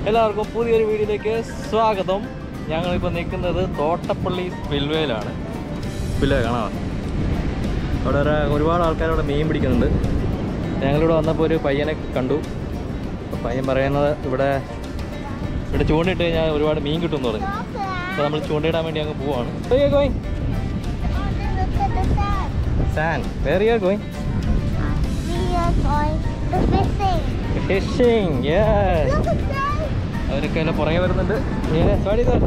എല്ലാവർക്കും പുതിയൊരു വീഡിയോയിലേക്ക് സ്വാഗതം ഞങ്ങളിപ്പോൾ നിൽക്കുന്നത് തോട്ടപ്പള്ളി സ്പിൽവേയിലാണ് സ്പിൽവേ കാണാം അവിടെ ഒരു ഒരുപാട് ആൾക്കാർ അവിടെ മീൻ പിടിക്കുന്നുണ്ട് ഞങ്ങളിവിടെ വന്നപ്പോൾ ഒരു പയ്യനെ കണ്ടു അപ്പോൾ പയ്യൻ പറയുന്നത് ഇവിടെ ഇവിടെ ചൂണ്ടിട്ട് കഴിഞ്ഞാൽ ഒരുപാട് മീൻ കിട്ടുമെന്ന് പറഞ്ഞു അപ്പോൾ നമ്മൾ ചൂണ്ടയിടാൻ വേണ്ടി അങ്ങ് പോവാണ് ഗോയിങ് സാൻ where you are going fishing yes അവരൊക്കെ അതിൻ്റെ പുറകെ വരുന്നുണ്ട് sorry sir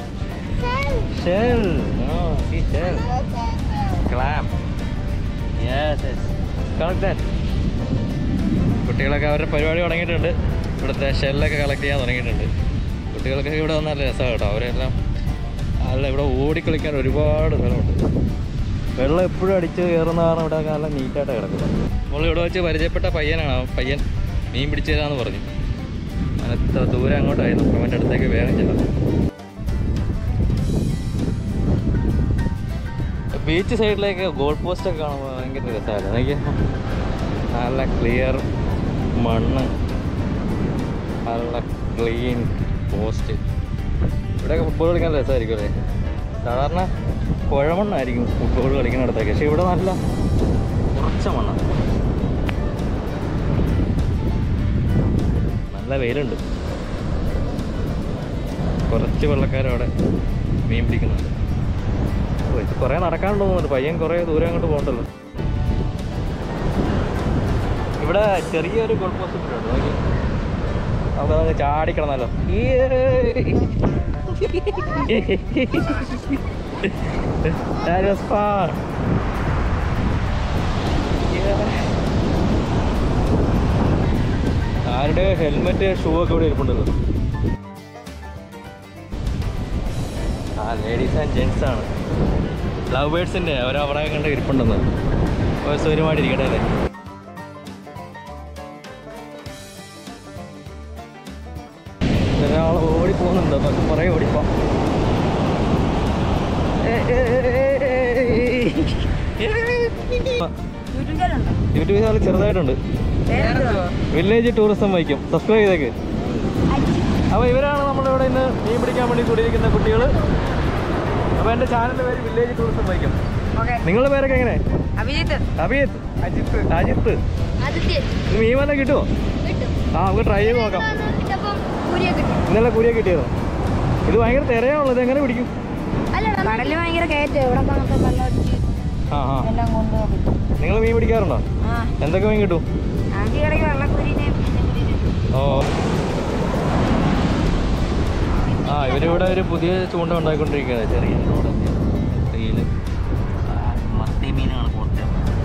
shell oh sea shell clam yes yes collect that കുട്ടികളൊക്കെ അവരുടെ പരിപാടി തുടങ്ങിയിട്ടുണ്ട് ഇവിടുത്തെ ഷെല്ലൊക്കെ കളക്ട് ചെയ്യാൻ തുടങ്ങിയിട്ടുണ്ട് കുട്ടികൾക്കൊക്കെ ഇവിടെ വന്നാൽ നല്ല രസമാണ് കേട്ടോ അവരെല്ലാം അല്ല ഇവിടെ ഓടിക്കളിക്കാൻ ഒരുപാട് സ്ഥലമുണ്ട് വെള്ളം എപ്പോഴും അടിച്ച് കയറുന്ന കാരണം ഇവിടെ നല്ല നീറ്റായിട്ട് കിടക്കുന്നത് നമ്മൾ ഇവിടെ വെച്ച് പരിചയപ്പെട്ട പയ്യനാണ് ആ പയ്യൻ മീൻ പിടിച്ചു തരാമെന്ന് പറഞ്ഞു അങ്ങനെ എത്ര ദൂരം അങ്ങോട്ടായിരുന്നു അപ്പം അവൻ്റെ അടുത്തേക്ക് വേഗം ചെല്ലാം ബീച്ച് സൈഡിലേക്ക് ഗോൾ പോസ്റ്റൊക്കെ കാണുമ്പോൾ ഭയങ്കര രസമല്ല എനിക്ക് നല്ല ക്ലിയർ മണ്ണ് നല്ല ക്ലീൻ പോസ്റ്റ് ഇവിടെയൊക്കെ ഫുട്ബോൾ കളിക്കാൻ രസമായിരിക്കും അല്ലേ സാധാരണ കുഴമണ്ണായിരിക്കും ഫുട്ബോൾ കളിക്കുന്നിടത്തൊക്കെ പക്ഷേ ഇവിടെ നല്ല കുറച്ച മണ്ണാണ് നല്ല വെയിലുണ്ട് കുറച്ച് വെള്ളക്കാരവിടെ മീൻ പിടിക്കുന്നുണ്ട് ഓ ഇത് കുറേ നടക്കാനുണ്ടോ തോന്നുന്നുണ്ട് പയ്യൻ കുറേ ദൂരം അങ്ങോട്ട് പോകണ്ടല്ലോ ഇവിടെ ചെറിയൊരു ഗോൾ പോസ്റ്റ് ഉണ്ട് നോക്കി നമുക്ക് നമുക്ക് ചാടിക്കിടന്നല്ലോ That was fun. ആരുടെ ഹെൽമെറ്റ് ഷൂ ഒക്കെ ഇവിടെ ഇരിപ്പുണ്ടല്ലോ ആ ലേഡീസ് ആൻഡ് ജെൻസ് ആണ് ലവ് ബേഡ്സിൻ്റെ അവരവിടെ കണ്ട് ഇരിപ്പുണ്ടെന്ന് ഒരു സൗകര്യമായിട്ട് ഇരിക്കട്ടെ അല്ലേ ഒരാൾ ഓടിപ്പോകുന്നുണ്ട് നമുക്ക് കുറേ ഓടിപ്പോ യൂട്യൂബ് ചാനൽ ചെറുതായിട്ടുണ്ട് വില്ലേജ് ടൂറിസം വഹിക്കും സബ്സ്ക്രൈബ് ചെയ്തേക്ക് അപ്പോൾ ഇവരാണ് നമ്മളിവിടെ ഇന്ന് മീൻ പിടിക്കാൻ വേണ്ടി കൂടിയിരിക്കുന്ന കുട്ടികൾ അപ്പോൾ എൻ്റെ ചാനലിൻ്റെ പേര് വില്ലേജ് ടൂറിസം വഹിക്കും നിങ്ങളുടെ പേരൊക്കെ എങ്ങനെ അഭിജിത്ത് അഭിജിത്ത് അജിത്ത് അജിത്ത് ആദിത്യ ഇത് മീൻ വല്ലതും കിട്ടുമോ കിട്ടും ആ നമുക്ക് ട്രൈ ചെയ്ത് നോക്കാം കിട്ടപ്പം കൂരിയെ കിട്ടും ഇന്നലെ കൂരിയെ കിട്ടിയതോ ഇത് ഭയങ്കര തിരയാണല്ലോ ഇത് എങ്ങനെ പിടിക്കും അല്ല കടലിൽ ഭയങ്കര കയറ്റം ഇവിടെ നമുക്ക് വെള്ളമടിച്ച് ആ ആ എല്ലാം കൊണ്ടുപോകും നിങ്ങൾ മീൻ പിടിക്കാറുണ്ടോ ആ എന്തൊക്കെ മീൻ കിട്ടും ആദ്യം ഇടയ്ക്ക് വെള്ളക്കുരിനെ ഓ ആ ഇവരിവിടെ ഒരു പുതിയ ചൂണ്ട ഉണ്ടാക്കിക്കൊണ്ടിരിക്കുകയാണ് ചെറിയ റീല് മത്തി മീനാണ് പുറത്ത്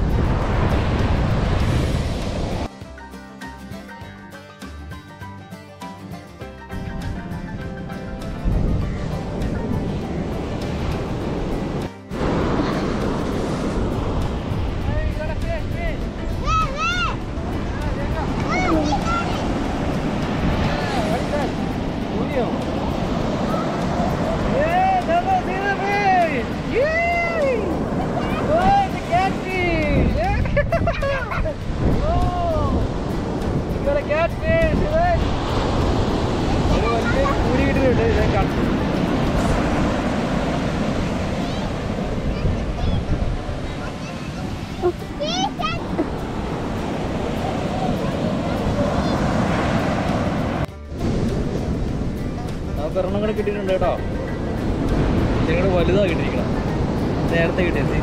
നമുക്ക് ഒരെണ്ണം കൂടെ കിട്ടിയിട്ടുണ്ട് കേട്ടോ നിങ്ങൾ വലുതാ കിട്ടിയിരിക്കണം നേരത്തെ കിട്ടിയത്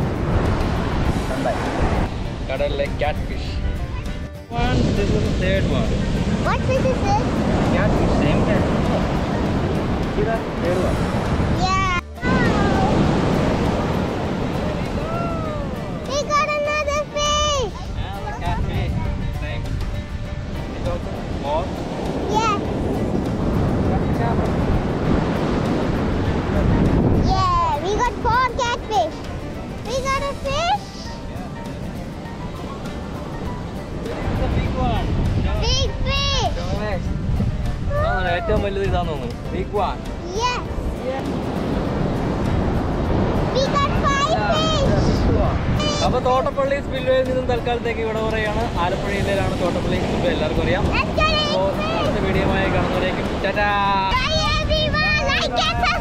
കടലിലെ cat fish one this is third one What fish is this? Cat fish same cat ഇതാ third one Yeah. We got another fish. Cat fish same it also small Yes. Yeah. We got four catfish. We got a fish. the big one Big fish. ഏറ്റവും വലുത് ഇതാന്ന് തോന്നുന്നു big one Yes. We got five fish. അപ്പൊ തോട്ടപ്പള്ളി സ്പിൽവേയിൽ നിന്നും തൽക്കാലത്തേക്ക് ഇവിടെ പറയുകയാണ് ആലപ്പുഴ ജില്ലയിലാണ് തോട്ടപ്പള്ളി സ്പിൽവേ എല്ലാവർക്കും അറിയാം Let's get അപ്പോൾ it. അടുത്ത വീഡിയോമായി കാണുന്നവരേക്കും Tata Bye everyone. Like and